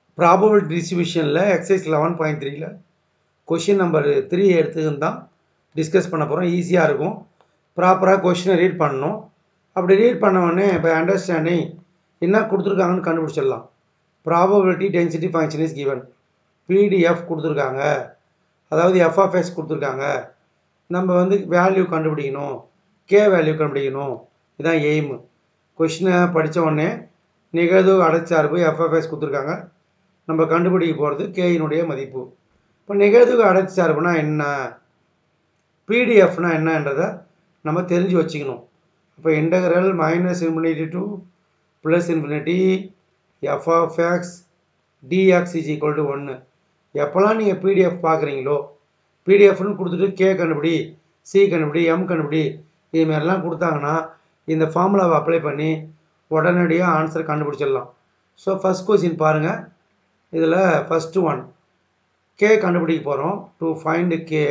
probable டிஸ்ட்ரிபியூஷனில் exercise eleven point த்ரீல question number three எடுத்துக்கின்னு தான் டிஸ்கஸ் பண்ண போகிறோம் ஈஸியாக இருக்கும் ப்ராப்பராக கொஷினை ரீட் பண்ணணும் அப்படி ரீட் பண்ண உடனே இப்போ அண்டர்ஸ்டாண்டிங் என்ன கொடுத்துருக்காங்கன்னு கண்டுபிடிச்சிடலாம் probability density function is given PDF கொடுத்துருக்காங்க அதாவது எஃப்எஃப்எஸ் கொடுத்துருக்காங்க நம்ம வந்து வேல்யூ கண்டுபிடிக்கணும் கே வேல்யூ கண்டுபிடிக்கணும் இதுதான் எய்மு கொஷினை படித்த உடனே நிகழ்வு அடைச்சார்பு எஃப்எஃப்எஸ் கொடுத்துருக்காங்க நம்ம கண்டுபிடிக்க போகிறது கேயினுடைய மதிப்பு இப்போ நிகழ்வு அடைச்சார்புனா என்ன பிடிஎஃப்னா என்னன்றதை நம்ம தெரிஞ்சு வச்சுக்கணும் இப்போ integral minus infinity to plus infinity f of X dx is equal to ஒன்று எப்போல்லாம் நீங்கள் பிடிஎஃப் பார்க்குறீங்களோ பிடிஎஃப்னு கொடுத்துட்டு கே கண்டுபிடி சி கண்டுபிடி எம் கண்டுபிடி இதுமாரிலாம் கொடுத்தாங்கன்னா இந்த ஃபார்முலாவை அப்ளை பண்ணி உடனடியாக ஆன்சர் கண்டுபிடிச்சிடலாம் ஸோ ஃபஸ்ட் கொஸ்டின் பாருங்கள் இதில் ஃபஸ்ட்டு ஒன் கே கண்டுபிடிக்க போகிறோம் டு ஃபைண்டு கே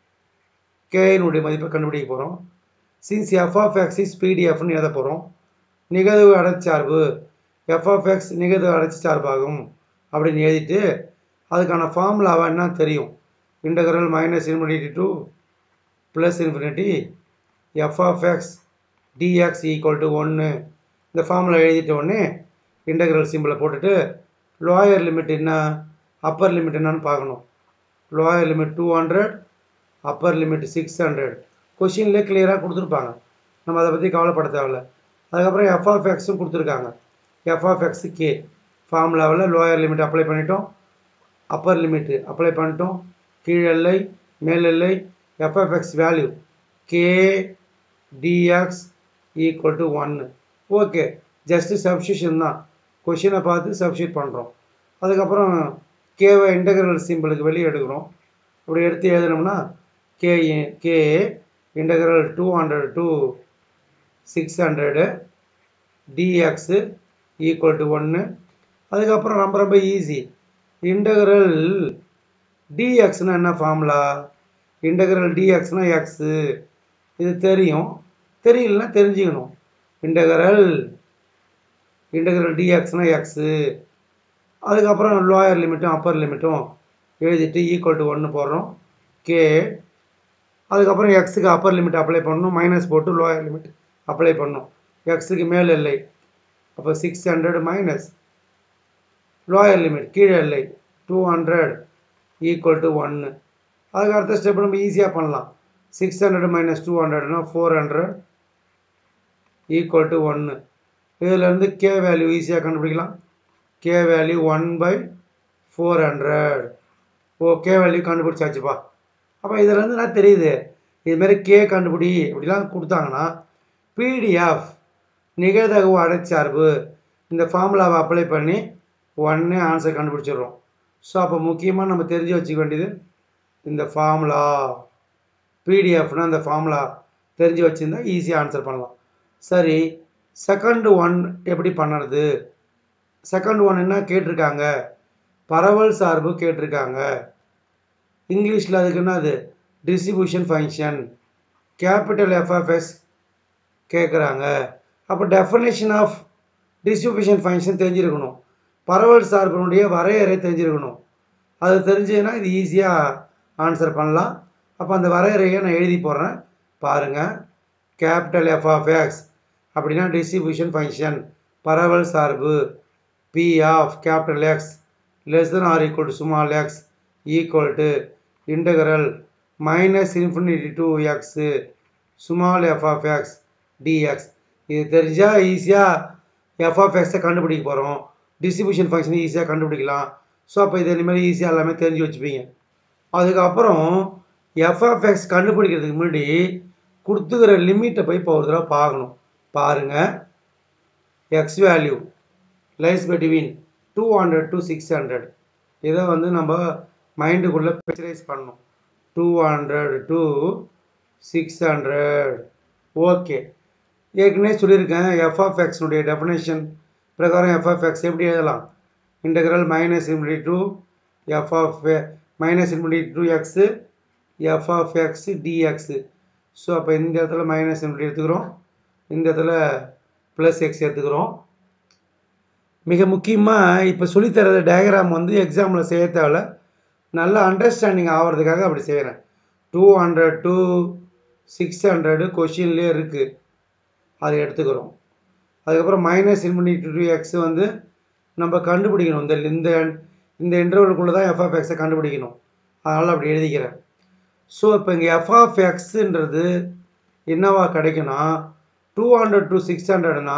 கேனுடைய மதிப்பை கண்டுபிடிக்க போகிறோம் since f of x is பிடிஎஃப்னு எழுத போகிறோம் நிகழ்வு அடைச்சார்பு எஃப் ஆஃப் எக்ஸ் நிகழ்வு அடைச்சி சார்பாகும் அப்படின்னு எழுதிட்டு அதுக்கான ஃபார்முலாவை என்ன தெரியும் integral minus infinity to plus infinity f of X dx equal to ஒன்று இந்த ஃபார்முலா எழுதிட்ட உடனே இன்டகரல் சிம்பிளை போட்டுட்டு லோயர் லிமிட் என்ன அப்பர் லிமிட் என்னன்னு பார்க்கணும் lower limit two hundred upper limit six hundred கொஷின்லேயே கிளியராக கொடுத்துருப்பாங்க நம்ம அதை பற்றி கவலைப்பட தேவையில்ல அதுக்கப்புறம் எஃப் ஆஃப் எக்ஸும் கொடுத்துருக்காங்க எஃப் ஆஃப் எக்ஸு கே ஃபார்முலாவில் லோயர் லிமிட் அப்ளை பண்ணிட்டோம் அப்பர் லிமிட்டு அப்ளை பண்ணிட்டோம் கீழ் எல்லை மேல் எல்லை f of x value k dx equal to ஒன்று ஓகே ஜஸ்ட்டு சப்ஸ்டியூஷன் தான் கொஷினை பார்த்து சப்ஸ்டியூட் பண்ணுறோம் அதுக்கப்புறம் கேவை இன்டகிரல் சிம்பிளுக்கு வெளியே எடுக்கிறோம் அப்படி எடுத்து எழுதினோம்னா k k integral two hundred to six hundred dx equal to ஒன்று அதுக்கப்புறம் ரொம்ப ரொம்ப ஈஸி இன்டகரல் டிஎக்ஸ்னால் என்ன ஃபார்முலா இன்டகரல் டிஎக்ஸ்னால் எக்ஸு இது தெரியும் தெரியலனா தெரிஞ்சுக்கணும் இன்டகரல் இன்டகரல் டிஎக்ஸ்னால் எக்ஸு அதுக்கப்புறம் லோயர் லிமிட்டும் அப்பர் லிமிட்டும் எழுதிட்டு ஈக்குவல் டு ஒன்று போடுறோம் கே அதுக்கப்புறம் எக்ஸுக்கு அப்பர் லிமிட் அப்ளை பண்ணணும் மைனஸ் போட்டு லோயர் லிமிட் அப்ளை பண்ணணும் எக்ஸுக்கு மேல் எல்லை அப்போ six hundred minus lower limit கீழே எல்லை டூ ஹண்ட்ரட் ஈக்குவல் டு ஒன்று அதுக்கு அடுத்த ஸ்டெப் நம்ம ஈஸியாக பண்ணலாம் சிக்ஸ் ஹண்ட்ரட் மைனஸ் டூ ஹண்ட்ரட்னா ஃபோர் ஹண்ட்ரட் ஈக்குவல் டு ஒன்று இதிலேருந்து கே வேல்யூ ஈஸியாக கண்டுபிடிக்கலாம் k value one by four hundred ஓ கே வேல்யூ கண்டுபிடிச்சாச்சுப்பா அப்போ இதுலேருந்து என்ன தெரியுது இதுமாரி கே கண்டுபிடி இப்படிலாம் கொடுத்தாங்கன்னா பிடிஎஃப் நிகழ்தகவு அடைச்சார்பு இந்த ஃபார்முலாவை அப்ளை பண்ணி உடனே ஆன்சர் கண்டுபிடிச்சிடுறோம் ஸோ அப்போ முக்கியமாக நம்ம தெரிஞ்சு வச்சுக்க வேண்டியது இந்த ஃபார்முலா பிடிஎஃப்னா அந்த ஃபார்முலா தெரிஞ்சு வச்சுருந்தா ஈஸியாக ஆன்சர் பண்ணலாம் சரி செகண்ட் ஒன் எப்படி பண்ணுறது செகண்ட் ஒன் என்ன கேட்டிருக்காங்க பரவல் சார்பு கேட்டிருக்காங்க இங்கிலீஷில் அதுக்கு என்ன அது டிஸ்ட்ரிபியூஷன் ஃபங்க்ஷன் கேபிட்டல் எஃப்எஃப்எஸ் கேட்குறாங்க அப்போ டெஃபனேஷன் ஆஃப் டிஸ்ட்ரிபியூஷன் ஃபங்க்ஷன் தெரிஞ்சிருக்கணும் பரவல் சார்பினுடைய வரையறை தெரிஞ்சிருக்கணும் அது தெரிஞ்சதுன்னா இது ஈஸியாக ஆன்சர் பண்ணலாம் அப்போ அந்த வரையறையை நான் எழுதி போடுறேன் பாருங்கள் கேபிட்டல் எஃப் ஆஃப் எக்ஸ் அப்படின்னா டிஸ்ட்ரிபியூஷன் ஃபங்க்ஷன் பரவல் சார்பு p of capital X less than or equal to small X equal to integral minus infinity to x small f of X dx இது தெரிஞ்சால் ஈஸியாக எஃப் ஆஃப் எக்ஸை கண்டுபிடிக்க போகிறோம் distribution ஃபங்க்ஷனை ஈஸியாக கண்டுபிடிக்கலாம் ஸோ அப்போ இது இனிமேல் ஈஸியாக எல்லாமே தெரிஞ்சு வச்சுப்பீங்க அதுக்கப்புறம் எஃப்எஃப்எக்ஸ் கண்டுபிடிக்கிறதுக்கு முன்னாடி கொடுத்துக்கிற லிமிட்டை போய் இப்போ ஒரு தடவை பார்க்கணும் பாருங்கள் x value lies between two hundred to six hundred இதை வந்து நம்ம மைண்டுக்குள்ளே பிக்சரைஸ் பண்ணணும் two hundred to six hundred okay ஏற்கனவே சொல்லியிருக்கேன் எஃப்எஃப்எக்ஸுடைய டெஃபினேஷன் பிரகாரம் எஃப்எஃப்எக்ஸ் எப்படி எழுதலாம் integral minus infinity to f of minus infinity to x F of x dx so அப்போ இந்த இடத்துல மைனஸ் இன்ஃபினிட்டி எடுத்துக்கிறோம் இந்த இடத்துல ப்ளஸ் எக்ஸ் எடுத்துக்கிறோம் மிக முக்கியமாக இப்போ சொல்லித்தர டயக்ராம் வந்து எக்ஸாமில் செய்ய தேவையில்ல நல்லா அண்டர்ஸ்டாண்டிங் ஆகிறதுக்காக அப்படி செய்கிறேன் two hundred to six hundred கொஷின்லேயே இருக்குது அதை எடுத்துக்கிறோம் அதுக்கப்புறம் மைனஸ் இன்ஃபினிட்டி டு எக்ஸ் வந்து நம்ம கண்டுபிடிக்கணும் இந்த இந்த இந்த இன்டர்வலுக்குள்ளே தான் எஃப் ஆஃப் எக்ஸை கண்டுபிடிக்கணும் அதனால் அப்படி எழுதிக்கிறேன் ஸோ இப்போ இங்கே எஃப் ஆஃப் எக்ஸுன்றது என்னவா கிடைக்குன்னா டூ ஹண்ட்ரட் டு சிக்ஸ் ஹண்ட்ரட்னா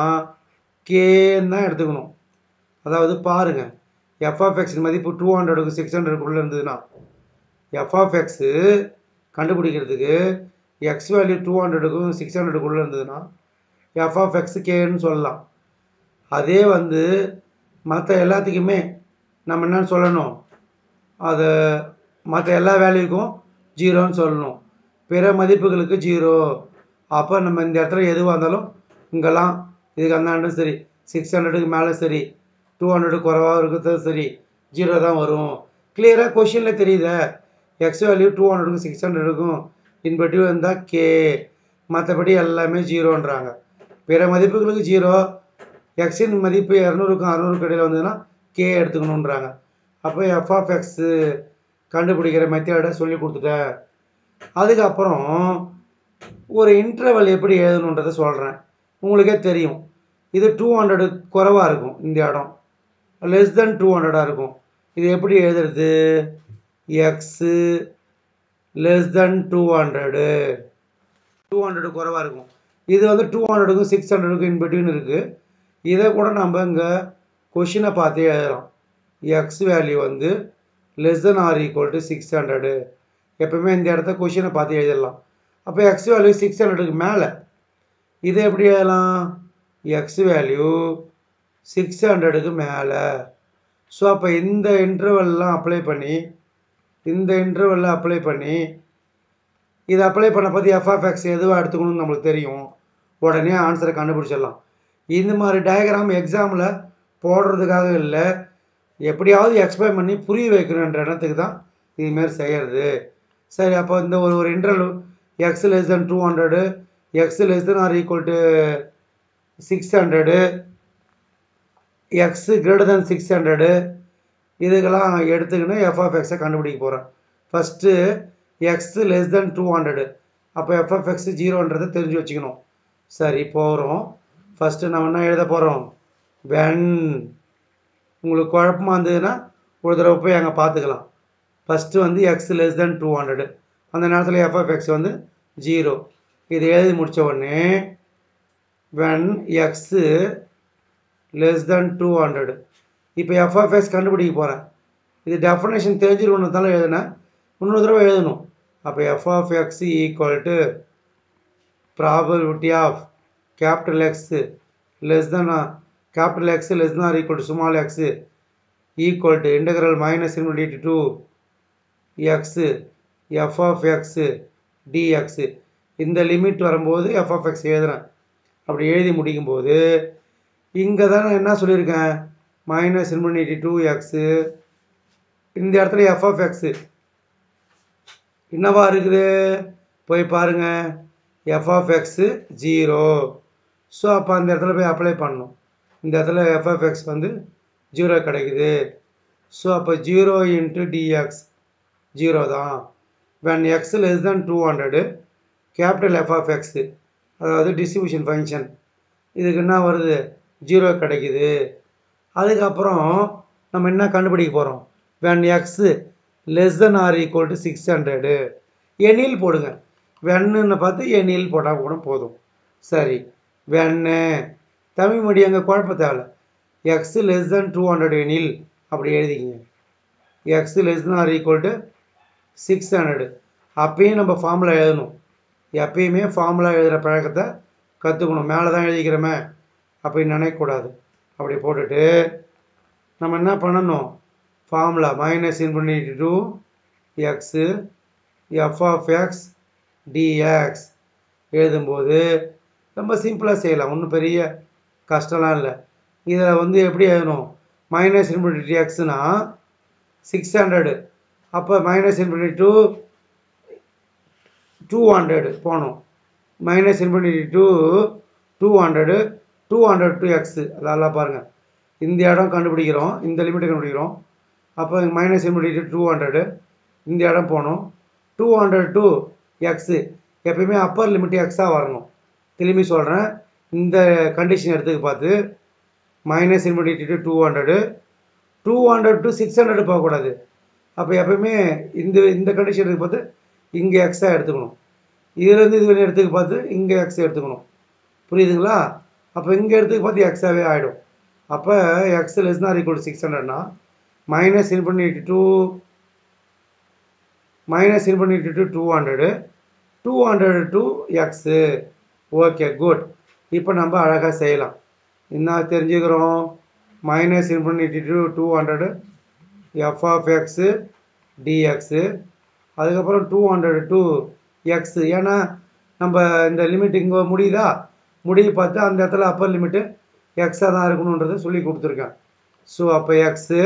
கேன்னு தான் எடுத்துக்கணும் அதாவது பாருங்கள் எஃப் ஆஃப் எக்ஸின் மதிப்பு டூ ஹண்ட்ரடுக்கு சிக்ஸ் ஹண்ட்ரடுக்குள்ளே இருந்ததுன்னா எஃப் ஆஃப் எக்ஸு கண்டுபிடிக்கிறதுக்கு எக்ஸ் வேல்யூ டூ ஹண்ட்ரடுக்கும் சிக்ஸ் ஹண்ட்ரடுக்குள்ளே இருந்ததுன்னா எஃப் ஆஃப் எக்ஸ் கேன்னு சொல்லலாம் அதே வந்து மற்ற எல்லாத்துக்குமே நம்ம என்னன்னு சொல்லணும் அதை மற்ற எல்லா வேல்யூக்கும் ஜீரோன்னு சொல்லணும் பிற மதிப்புகளுக்கு ஜீரோ அப்போ நம்ம இந்த இடத்துல எதுவாக இருந்தாலும் இங்கெல்லாம் இதுக்கு அந்தாண்டும் சரி சிக்ஸ் ஹண்ட்ரடுக்கு மேலே சரி டூ ஹண்ட்ரடுக்கு குறைவாக இருக்கிறது சரி ஜீரோ தான் வரும் கிளியராக கொஷினில் தெரியுதே எக்ஸ் வேல்யூ டூ ஹண்ட்ரடுக்கும் சிக்ஸ் ஹண்ட்ரடுக்கும் இன்பட்டிவ் இருந்தால் கே மற்றபடி எல்லாமே ஜீரோன்றாங்க பிற மதிப்புகளுக்கு ஜீரோ எக்ஸின் மதிப்பு இரநூறுக்கும் அறநூறுக்கு இடையில் வந்ததுன்னா கே எடுத்துக்கணுன்றாங்க அப்போ எஃப் ஆஃப் எக்ஸு கண்டுபிடிக்கிற மெத்தடை சொல்லி கொடுத்துட்டேன் அதுக்கப்புறம் ஒரு இன்டர்வல் எப்படி எழுதணுன்றதை சொல்கிறேன் உங்களுக்கே தெரியும் இது டூ ஹண்ட்ரடு குறைவாக இருக்கும் இந்த இடம் லெஸ் தென் டூ ஹண்ட்ரடாக இருக்கும் இது எப்படி எழுதுறது x less than two hundred two hundred குறைவாக இருக்கும் இது வந்து டூ ஹண்ட்ரடுக்கும் சிக்ஸ் ஹண்ட்ரடுக்கும் இன்பிட்வீன் இருக்குது இதை கூட நம்ம இங்கே கொஷினை பார்த்தே எழுதலாம் எக்ஸ் வேல்யூ வந்து less than or equal to six hundred எப்பவுமே இந்த இடத்த கொஷினை பார்த்து எழுதிடலாம் அப்போ எக்ஸ் வேல்யூ சிக்ஸ் ஹண்ட்ரடுக்கு மேலே இதை எப்படி எழுதலாம் எக்ஸ் வேல்யூ சிக்ஸ் ஹண்ட்ரடுக்கு மேலே ஸோ அப்போ இந்த இன்டர்வல்லாம் அப்ளை பண்ணி இந்த இன்டர்வலில் அப்ளை பண்ணி இதை அப்ளை பண்ண பற்றி எஃப்எஃப்எக்ஸ் எதுவாக எடுத்துக்கணும்னு நம்மளுக்கு தெரியும் உடனே ஆன்சரை கண்டுபிடிச்சிடலாம் இந்த மாதிரி டயக்ராம் எக்ஸாமில் போடுறதுக்காக இல்லை எப்படியாவது எக்ஸ்பிளைன் பண்ணி புரிய வைக்கணுன்ற இடத்துக்கு தான் இதுமாரி செய்கிறது சரி அப்போ இந்த ஒரு ஒரு interval x less than two hundred x less than or equal to six hundred x greater than six hundred இதுக்கெல்லாம் எடுத்துக்கின்னு எஃப் ஆஃப் எக்ஸை கண்டுபிடிக்க போகிறேன் first x less than two hundred அப்போ எஃப்எஃப் எக்ஸு ஜீரோன்றதை தெரிஞ்சு வச்சுக்கணும் சரி போகிறோம் ஃபஸ்ட்டு நம்ம என்ன எழுத போகிறோம் வென் உங்களுக்கு குழப்பமாக இருந்ததுன்னா ஒரு தடவை போய் அங்கே பார்த்துக்கலாம் ஃபஸ்ட்டு வந்து x less than two hundred அந்த நேரத்தில் எஃப்எஃப் எக்ஸ் வந்து ஜீரோ இது எழுதி முடித்த உடனே when x less than two hundred இப்போ எஃப்எஃப்எஸ் கண்டுபிடிக்க போகிறேன் இது டெஃபனேஷன் தெரிஞ்சிருக்கணுத்தால எழுதினேன் இன்னொரு தடவை எழுதணும் அப்போ F of X equal to probability of capital x less than capital X less than equal to small x equal to integral minus infinity to x F of x dx இந்த limit வரும்போது f of x எழுதுறேன் அப்படி எழுதி முடிக்கும்போது இங்கே தான் நான் என்ன சொல்லியிருக்கேன் மைனஸ் இன்ஃபினிட்டி டூ எக்ஸு இந்த இடத்துல எஃப் ஆஃப் எக்ஸு என்னவா இருக்குது போய் பாருங்கள் F of X zero so அப்போ அந்த இடத்துல போய் அப்ளை பண்ணணும் இந்த இடத்துல எஃப் ஆஃப் எக்ஸ் வந்து ஜீரோ கிடைக்குது ஸோ அப்போ ஜீரோ இன்ட்டு டிஎக்ஸ் ஜீரோ தான் when X less than two hundred capital F of X அதாவது டிஸ்ட்ரிபியூஷன் ஃபங்க்ஷன் இதுக்கு என்ன வருது ஜீரோ கிடைக்குது அதுக்கப்புறம் நம்ம என்ன கண்டுபிடிக்க போகிறோம் when x less than or equal to six hundred எண்ணில் போடுங்க வெண்ணுன்னு பார்த்து எண்ணில் போட்டால் கூட போதும் சரி வெண்ணு தமிழ் மொழி அங்கே குழப்ப தேவையில்ல X less than two hundred எண்ணில் அப்படி எழுதிக்கிங்க X less than or equal to six hundred அப்பயும் நம்ம ஃபார்முலா எழுதணும் எப்பயுமே ஃபார்முலா எழுதுகிற பழக்கத்தை கற்றுக்கணும் மேலே தான் எழுதிக்கிறோமே அப்படின்னு நினைக்கக்கூடாது அப்படி போட்டுட்டு நம்ம என்ன பண்ணணும் formula minus infinity to x F of X DX எழுதும்போது ரொம்ப சிம்பிளாக செய்யலாம் ஒன்றும் பெரிய கஷ்டம்லாம் இல்லை இதில் வந்து எப்படி எழுதணும் மைனஸ் இன்ஃபினிட்டி எக்ஸ்னா சிக்ஸ் ஹண்ட்ரடு அப்போ minus infinity to two hundred போகணும் minus infinity to two hundred two hundred to X அதெல்லாம் பாருங்கள் இந்த இடம் கண்டுபிடிக்கிறோம் இந்த லிமிட்டை கண்டுபிடிக்கிறோம் அப்போ மைனஸ் இன்ஃபினிட்டி டூ ஹண்ட்ரடு இந்த இடம் போகணும் டூ ஹண்ட்ரட் டூ எக்ஸு எப்பயுமே அப்பர் லிமிட் எக்ஸாக வரணும் திரும்பி சொல்கிறேன் இந்த கண்டிஷன் எடுத்துக்க பார்த்து minus infinity to two hundred two hundred to six hundred போகக்கூடாது அப்போ எப்பயுமே இந்த இந்த கண்டிஷன் எடுத்து பார்த்து இங்கே எக்ஸாக எடுத்துக்கணும் இதுலேருந்து இது வெளியே எடுத்துக்க பார்த்து இங்கே எக்ஸ் எடுத்துக்கணும் புரியுதுங்களா அப்போ இங்கே எடுத்துக்க பார்த்து எக்ஸாகவே ஆகிடும் அப்போ X less nor equal six ஹண்ட்ரட்னா minus infinity to minus infinity to two hundred two hundred to X okay good இப்போ நம்ம அழகாக செய்யலாம் என்ன தெரிஞ்சுக்கிறோம் minus infinity to two hundred F of x DX அதுக்கப்புறம் டூ ஹண்ட்ரட் டு எக்ஸு ஏன்னா நம்ம இந்த லிமிட் இங்கே முடியுதா முடிய பார்த்து அந்த இடத்துல அப்பர் லிமிட்டு எக்ஸாக தான் இருக்கணுன்றதை சொல்லி கொடுத்துருக்கேன் ஸோ அப்போ X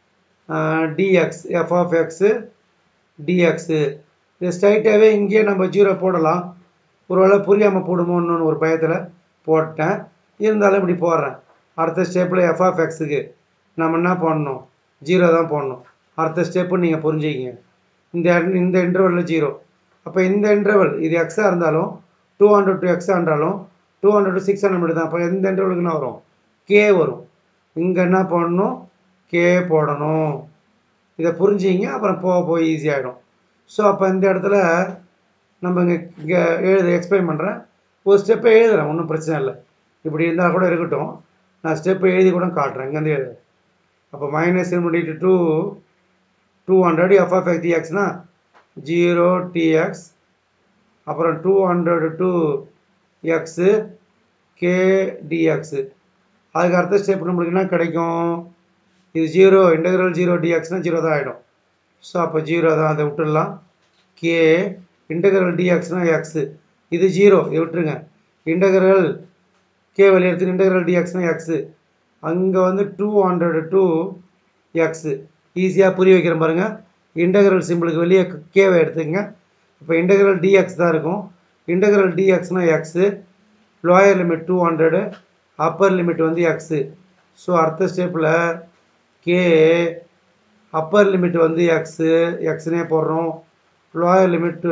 DX F of x DX இது ஸ்ட்ரைட்டாகவே இங்கேயே நம்ம ஜீரோ போடலாம் ஒருவேளை புரியாமல் போடுமோன்னு ஒரு பயத்தில் போட்டேன் இருந்தாலும் இப்படி போடுறேன் அடுத்த ஸ்டெப்பில் எஃப் ஆஃப் எக்ஸுக்கு நம்ம என்ன பண்ணணும் ஜீரோ தான் போடணும் அடுத்த ஸ்டெப்பு நீங்கள் புரிஞ்சுக்கிங்க இந்த இந்த இன்டர்வலில் ஜீரோ அப்போ இந்த இன்டர்வல் இது எக்ஸாக இருந்தாலும் டூ ஹண்ட்ரட் டு எக்ஸாக இருந்தாலும் two hundred to six hundred தான் அப்போ எந்த இன்டர்வலுக்கு என்ன வரும் கே வரும் இங்கே என்ன பண்ணணும் கே போடணும் இதை புரிஞ்சிங்க அப்புறம் போக போய் ஈஸியாகிடும் ஸோ அப்போ இந்த இடத்துல நம்ம இங்கே இங்கே எழுத எக்ஸ்பிளைன் பண்ணுறேன் ஒரு ஸ்டெப்பை எழுதுறேன் ஒன்றும் பிரச்சனை இல்லை இப்படி இருந்தால் கூட இருக்கட்டும் நான் ஸ்டெப்பை எழுதி கூட காட்டுறேன் இங்கேருந்து எழுதுறேன் அப்போ minus infinity to two hundred F of X டிஎக்ஸ்னா ஜீரோ டிஎக்ஸ் அப்புறம் two hundred to X K DX அதுக்கு அடுத்த ஸ்டெப் நம்மளுக்கு என்ன கிடைக்கும் இது ஜீரோ இன்டெக்ரல் ஜீரோ டிஎக்ஸ்னால் ஜீரோ தான் ஆகிடும் ஸோ அப்போ ஜீரோ தான் அதை விட்டுடலாம் கே இன்டெக்ரல் டிஎக்ஸ்னால் எக்ஸு இது ஜீரோ இதை விட்டுருங்க இன்டெக்ரல் கே வெளியே எடுத்து இன்டெக்ரல் டிஎக்ஸ்னால் எக்ஸு அங்கே வந்து டூ ஹண்ட்ரட் டூ எக்ஸு ஈஸியாக புரிய வைக்கிறேன் பாருங்கள் இன்டெக்ரல் சிம்பிளுக்கு வெளியே கேவை எடுத்துக்கங்க இப்போ இன்டெக்ரல் டிஎக்ஸ் தான் இருக்கும் இன்டெக்ரல் டிஎக்ஸ்னால் X lower limit two hundred upper limit வந்து எக்ஸு ஸோ அடுத்த ஸ்டெப்பில் கே அப்பர் லிமிட் வந்து எக்ஸு எக்ஸ்னே போடுறோம் லோயர் லிமிட்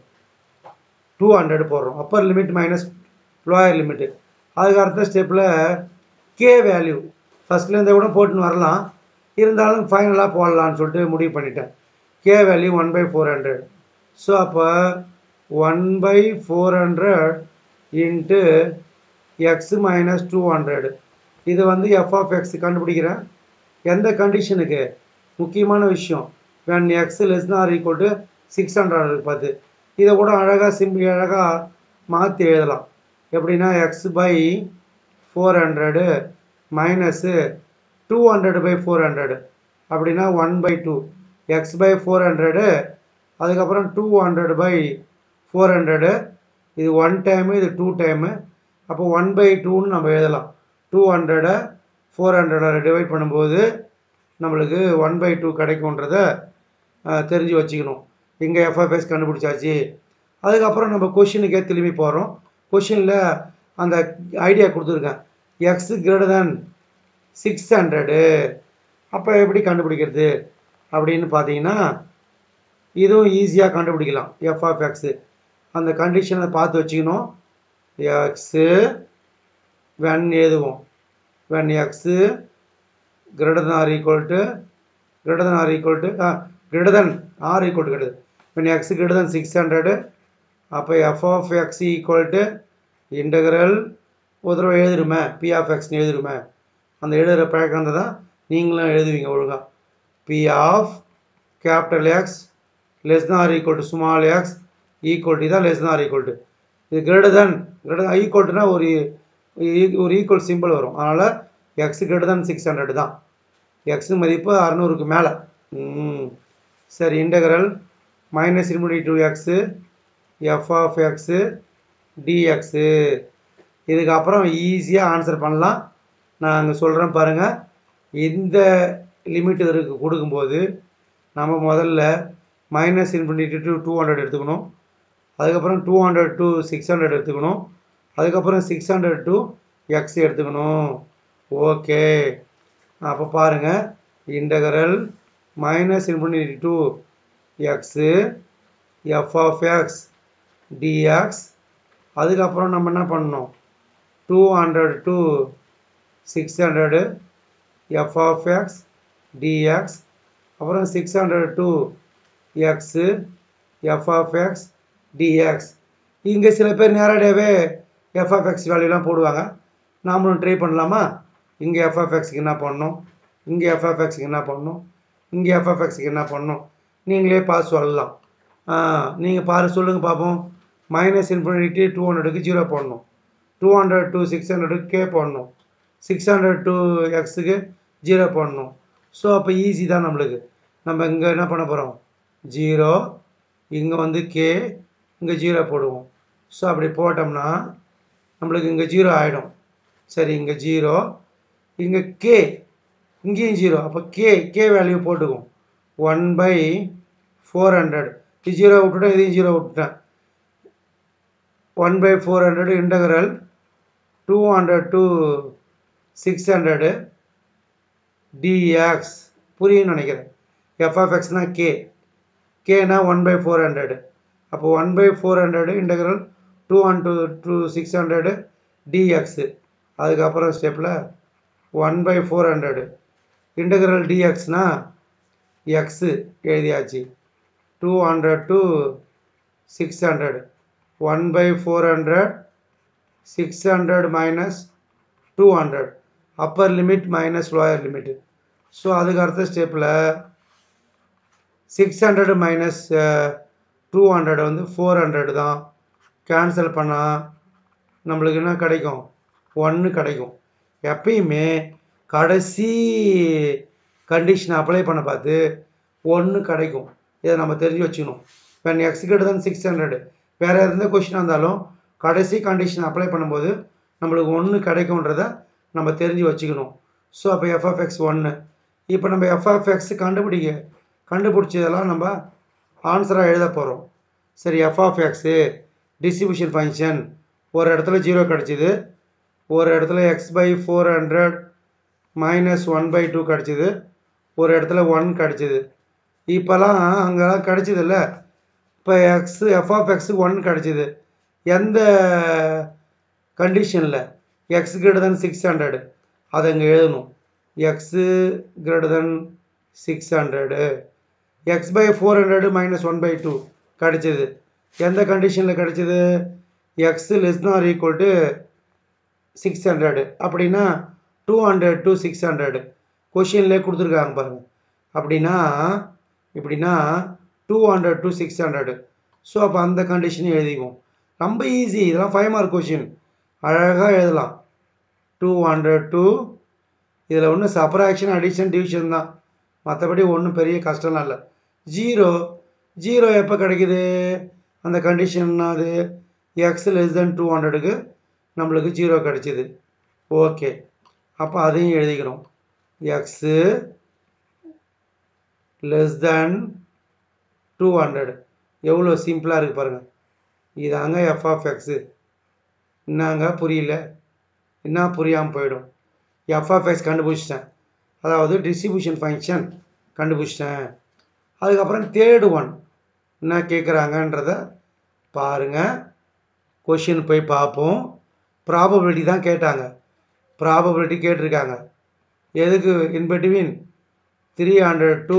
டூ ஹண்ட்ரட் போடுறோம் upper limit minus lower limit அதுக்கு அடுத்த ஸ்டெப்பில் கே வேல்யூ ஃபஸ்ட்லேருந்தே கூட போட்டுன்னு வரலாம் இருந்தாலும் ஃபைனலாக போடலான்னு சொல்லிட்டு முடிவு பண்ணிட்டேன் K value one by four hundred so அப்போ one by four hundred into X minus two hundred இது வந்து எஃப் ஆஃப் எக்ஸ் கண்டுபிடிக்கிறேன் எந்த கண்டிஷனுக்கு முக்கியமான விஷயம் when X less or equal to six hundred பார்த்து இதை கூட அழகாக சிம்பிள் அழகாக மாற்றி எழுதலாம் எப்படின்னா X by four hundred minus two hundred by four hundred அப்படின்னா one by two X by four hundred அதுக்கப்புறம் two hundred by four hundred இது ஒன் டைமு இது டூ டைமு அப்போ ஒன் பை டூன்னு நம்ம எழுதலாம் டூ ஹண்ட்ரடை ஃபோர் ஹண்ட்ரடை டிவைட் பண்ணும்போது நம்மளுக்கு ஒன் பை டூ கிடைக்குன்றத தெரிஞ்சு வச்சுக்கணும் இங்கே எஃப்எஃப்எஸ் கண்டுபிடிச்சாச்சு அதுக்கப்புறம் நம்ம கொஷினுக்கே திரும்பி போகிறோம் கொஷினில் அந்த ஐடியா கொடுத்துருக்கேன் X greater than six hundred அப்போ எப்படி கண்டுபிடிக்கிறது அப்படின்னு பார்த்தீங்கன்னா இதுவும் ஈஸியாக கண்டுபிடிக்கலாம் எஃப் ஆஃப் எக்ஸு அந்த கண்டிஷனை பார்த்து வச்சுக்கணும் எக்ஸு வென் எழுதுவோம் when X greater than or equal to greater than or equal to greater than or equal to கிடையாது when X greater than six hundred அப்போ F of X equal to integral ஒரு தடவை எழுதிருமே P of எக்ஸ்னு எழுதிருமே அந்த எழுதுகிற பழக்கம் தான் நீங்களும் எழுதுவீங்க ஒழுங்காக P of capital X less than or equal to small X equal to தான் less than or equal to இது கிரேட்டர் தென் கிரேட்டர் ஈக்குவல்ட்டுனா ஒரு ஈ- ஒரு ஈக்குவல் சிம்பிள் வரும் அதனால் X greater than six hundred தான் எக்ஸ் மதிப்பு அறநூறுக்கு மேலே ம் சரி இன்டகரல் மைனஸ் இன்முடி to X F of x DX இதுக்கப்புறம் ஈஸியாக ஆன்சர் பண்ணலாம் நான் அங்கே சொல்கிறேன் பாருங்கள் இந்த லிமிட் இருக்கு கொடுக்கும்போது நம்ம முதல்ல minus infinity to two hundred எடுத்துக்கணும் அதுக்கப்புறம் two hundred to six hundred எடுத்துக்கணும் அதுக்கப்புறம் சிக்ஸ் ஹண்ட்ரட் டு எக்ஸ் எடுத்துக்கணும் ஓகே அப்போ பாருங்கள் integral minus infinity to x F of X DX அதுக்கப்புறம் நம்ம என்ன பண்ணணும் two hundred to six hundred F of X DX அப்புறம் six hundred to x F of X DX இங்கே சில பேர் நேரடியாகவே எஃப் ஆஃப் எக்ஸ் வேல்யூலாம் போடுவாங்க நாமளும் ட்ரை பண்ணலாமா இங்கே எஃப் ஆஃப் எக்ஸுக்கு என்ன பண்ணணும் இங்கே எஃப் ஆஃப் எக்ஸுக்கு என்ன பண்ணணும் இங்கே எஃப் ஆஃப் எக்ஸுக்கு என்ன பண்ணணும் நீங்களே பார்த்து சொல்லலாம் நீங்கள் பாரு சொல்லுங்கள் பார்ப்போம் மைனஸ் இன்ஃபினிட்டி டூ ஹண்ட்ரடுக்கு ஜீரோ போடணும் டூ ஹண்ட்ரட் டு சிக்ஸ் ஹண்ட்ரடுக்கு கே போடணும் சிக்ஸ் ஹண்ட்ரட் டு எக்ஸுக்கு ஜீரோ போடணும் ஸோ அப்போ ஈஸி தான் நம்மளுக்கு நம்ம இங்கே என்ன பண்ண போகிறோம் ஜீரோ இங்கே வந்து கே இங்கே ஜீரோ போடுவோம் ஸோ அப்படி போட்டோம்னா நம்மளுக்கு இங்கே ஜீரோ ஆகிடும் சரி இங்கே ஜீரோ இங்கே கே இங்கேயும் ஜீரோ அப்போ கே கே வேல்யூ போட்டுக்குவோம் ஒன் பை ஃபோர் ஹண்ட்ரட் இது ஜீரோ விட்டுட்டேன் இதையும் ஜீரோ விட்டுட்டேன் one by four hundred integral two hundred to six hundred DX புரியும்னு நினைக்கிறேன் எஃப்எஃப்எக்ஸ்னால் கே கேனா ஒன் பை ஃபோர் ஹண்ட்ரடு அப்போ one by four hundred integral two one two to six hundred DX அதுக்கப்புறம் ஸ்டெப்பில் one by four hundred integral டிஎக்ஸ்னால் X எழுதியாச்சு two hundred to six hundred one by four hundred six hundred minus two hundred upper limit minus lower limit so அதுக்கு அடுத்த ஸ்டெப்பில் six hundred minus two hundred வந்து four hundred தான் cancel பண்ணால் நம்மளுக்கு என்ன கிடைக்கும் ஒன்று கிடைக்கும் எப்பயுமே கடைசி கண்டிஷன் அப்ளை பண்ண பார்த்து ஒன்று கிடைக்கும் இதை நம்ம தெரிஞ்சு வச்சுக்கணும் வென் எக்ஸ் கிட்ட தான் சிக்ஸ் ஹண்ட்ரடு வேறு எந்த கொஷினாக இருந்தாலும் கடைசி கண்டிஷன் அப்ளை பண்ணும்போது நம்மளுக்கு ஒன்று கிடைக்குன்றத நம்ம தெரிஞ்சு வச்சுக்கணும் ஸோ அப்போ எஃப்எஃப்எக்ஸ் ஒன்று இப்போ நம்ம எஃப்எஃப்எக்ஸ் கண்டுபிடிக்க கண்டுபிடிச்சதெல்லாம் நம்ம ஆன்சராக எழுத போகிறோம் சரி எஃப்எஃப்எக்ஸு டிஸ்ட்ரிபியூஷன் ஃபங்க்ஷன் ஒரு இடத்துல ஜீரோ கிடச்சிது ஒரு இடத்துல X by four hundred minus one by two கிடச்சிது ஒரு இடத்துல ஒன் கிடச்சிது இப்போல்லாம் அங்கெல்லாம் கிடச்சிதில்ல இப்போ X F of X one கிடச்சிது எந்த கண்டிஷனில் X greater than six hundred அதை இங்கே எழுதணும் X greater than six hundred X by four hundred minus one by two கிடச்சிது எந்த கண்டிஷனில் கிடச்சிது X less than equal to six hundred அப்படின்னா two hundred to six hundred கொஷின்லேயே கொடுத்துருக்காங்க பாருங்கள் அப்படின்னா இப்படின்னா two hundred to six hundred so அப்போ அந்த கண்டிஷனையும் எழுதிக்குவோம் ரொம்ப ஈஸி இதெல்லாம் ஃபைவ் மார்க் கொஷின் அழகாக எழுதலாம் டூ ஹண்ட்ரட் டூ இதில் ஒன்றும் சப்ராக்ஷன் அடிஷன் டிவிஷன் தான் மற்றபடி ஒன்றும் பெரிய கஷ்டம்லாம் இல்லை ஜீரோ ஜீரோ எப்போ கிடைக்குது அந்த கண்டிஷன்னா அது எக்ஸ் லெஸ் தென் டூ ஹண்ட்ரடுக்கு நம்மளுக்கு ஜீரோ கிடச்சிது ஓகே அப்போ அதையும் எழுதிக்கிறோம் X less than two hundred எவ்வளோ சிம்பிளாக இருக்குது பாருங்கள் இதாங்க எஃப் ஆஃப் எக்ஸு என்னங்க புரியல என்ன புரியாமல் போயிடும் எஃப் ஆஃப் எக்ஸ் கண்டுபிடிச்சிட்டேன் அதாவது டிஸ்ட்ரிபியூஷன் ஃபங்க்ஷன் கண்டுபிடிச்சிட்டேன் அதுக்கப்புறம் தேர்டு ஒன் என்ன கேட்குறாங்கன்றத பாருங்கள் கொஷின் போய் பார்ப்போம் ப்ராபபிலிட்டி தான் கேட்டாங்க ப்ராபபிலிட்டி கேட்டிருக்காங்க எதுக்கு in between three hundred to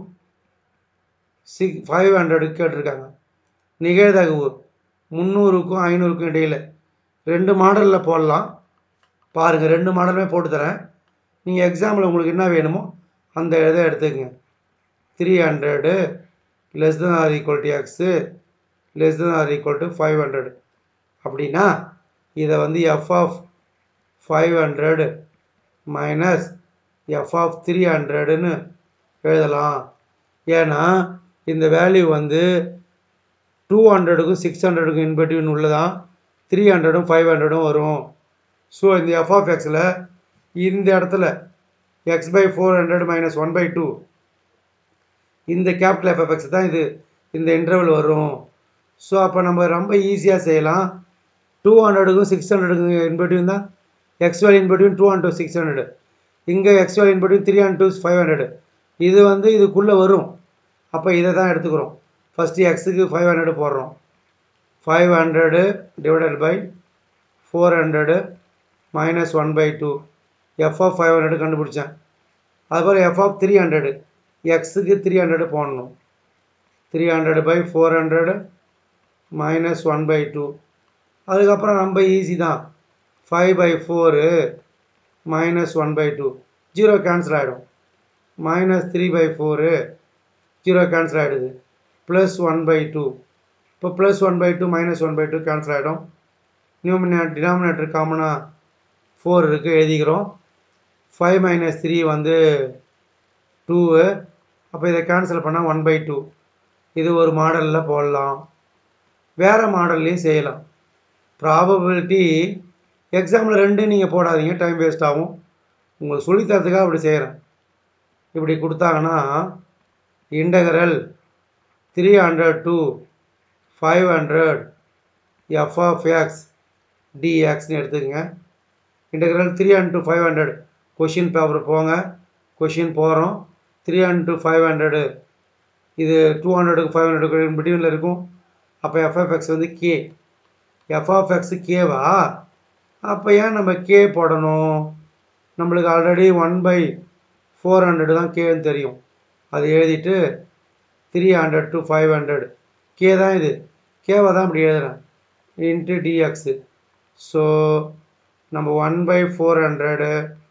சிக் ஃபைவ் ஹண்ட்ரடுக்கு கேட்டிருக்காங்க நிகழ்தகவு முந்நூறுக்கும் ஐநூறுக்கும் இடையில் ரெண்டு மாடலில் போடலாம் பாருங்கள் ரெண்டு மாடலுமே போட்டு தரேன் நீங்கள் எக்ஸாம்பிள் உங்களுக்கு என்ன வேணுமோ அந்த இதை எடுத்துக்கங்க three hundred less than or equal to X less than or equal to five hundred அப்படின்னா இதை வந்து F of five hundred minus F of three ஹண்ட்ரடுன்னு எழுதலாம் ஏன்னா இந்த வேல்யூ வந்து டூ ஹண்ட்ரடுக்கும் சிக்ஸ் ஹண்ட்ரடுக்கும் இன்பிட்வீன் உள்ளதான் த்ரீ ஹண்ட்ரடும் ஃபைவ் ஹண்ட்ரடும் வரும் ஸோ இந்த எஃப் ஆஃப் எக்ஸில் இந்த இடத்துல X by four hundred minus one by two இந்த கேபிட்டல் எஃப் எஃப் எக்ஸ் தான் இது இந்த இன்டர்வல் வரும் ஸோ அப்போ நம்ம ரொம்ப ஈஸியாக செய்யலாம் டூ ஹண்ட்ரடுக்கும் சிக்ஸ் ஹண்ட்ரடுக்கும் இன்பிட்வீன் தான் X value in between two hundred six hundred இங்கே எக்ஸ் வேல்யூ இன்படி three and two five hundred இது வந்து இதுக்குள்ளே வரும் அப்போ இதை தான் எடுத்துக்கிறோம் ஃபஸ்ட்டு எக்ஸுக்கு ஃபைவ் ஹண்ட்ரடு போடுறோம் five hundred divided by four hundred minus one by two F of five hundred கண்டுபிடிச்சேன் அதுபோல் எஃப் ஆஃப் த்ரீ ஹண்ட்ரடு எக்ஸுக்கு த்ரீ ஹண்ட்ரடு போடணும் three hundred by four hundred minus one by two அதுக்கப்புறம் ரொம்ப easy தான் five by four minus one by two zero cancel ஆகிடும் minus three by four zero cancel ஆகிடுது plus one by two இப்போ plus one by two minus one by two cancel ஆகிடும் நியூமினே denominator காமனாக four இருக்குது எழுதிக்கிறோம் five minus three வந்து two அப்போ இதை கேன்சல் பண்ணால் ஒன் பை டூ இது ஒரு மாடலில் போடலாம் வேறு மாடல்லையும் செய்யலாம் ப்ராபபிலிட்டி எக்ஸாமில் ரெண்டும் நீங்கள் போடாதீங்க டைம் வேஸ்ட் ஆகும் உங்களுக்கு சொல்லித்தரத்துக்காக அப்படி செய்கிறேன் இப்படி கொடுத்தாங்கன்னா integral three hundred to five hundred F of X டிஎக்ஸ்னு எடுத்துக்கங்க integral three hundred to five hundred question paper போங்க கொஷின் போகிறோம் three hundred to five hundred இது டூ ஹண்ட்ரடுக்கு ஃபைவ் ஹண்ட்ரடுக்கு பிட்வீனில் இருக்கும் அப்போ எஃப்எஃப்எக்ஸ் வந்து கே எஃப்எஃப்எக்ஸ் கேவா அப்போ ஏன் நம்ம கே போடணும் நம்மளுக்கு already one by four hundred தான் கேன்னு தெரியும் அது எழுதிட்டு three hundred to five hundred K தான் இது கேவை தான் இப்படி எழுதுகிறேன் இன்ட்டு டிஎக்ஸு ஸோ நம்ம one by four hundred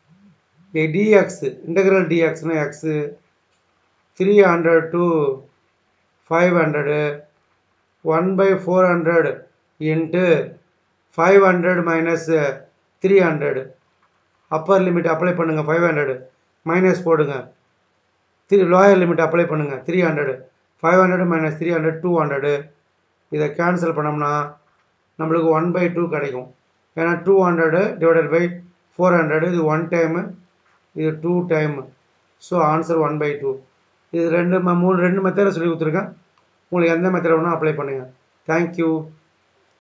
DX integral டிஎக்ஸ்னு X three hundred to five hundred one by four hundred into five hundred minus three hundred upper limit apply பண்ணுங்கள் five hundred minus போடுங்க three lower limit apply பண்ணுங்கள் three hundred five hundred minus three hundred two hundred இதை cancel பண்ணோம்னா நம்மளுக்கு one by two கிடைக்கும் ஏன்னா two hundred divided by four hundred இது one time இது two time so answer one by two இது ரெண்டு ம- மூணு ரெண்டு மெத்தடை சொல்லி கொடுத்துருக்கேன் உங்களுக்கு எந்த மெத்தட் வேணால் அப்ளை பண்ணுங்கள் தேங்க்யூ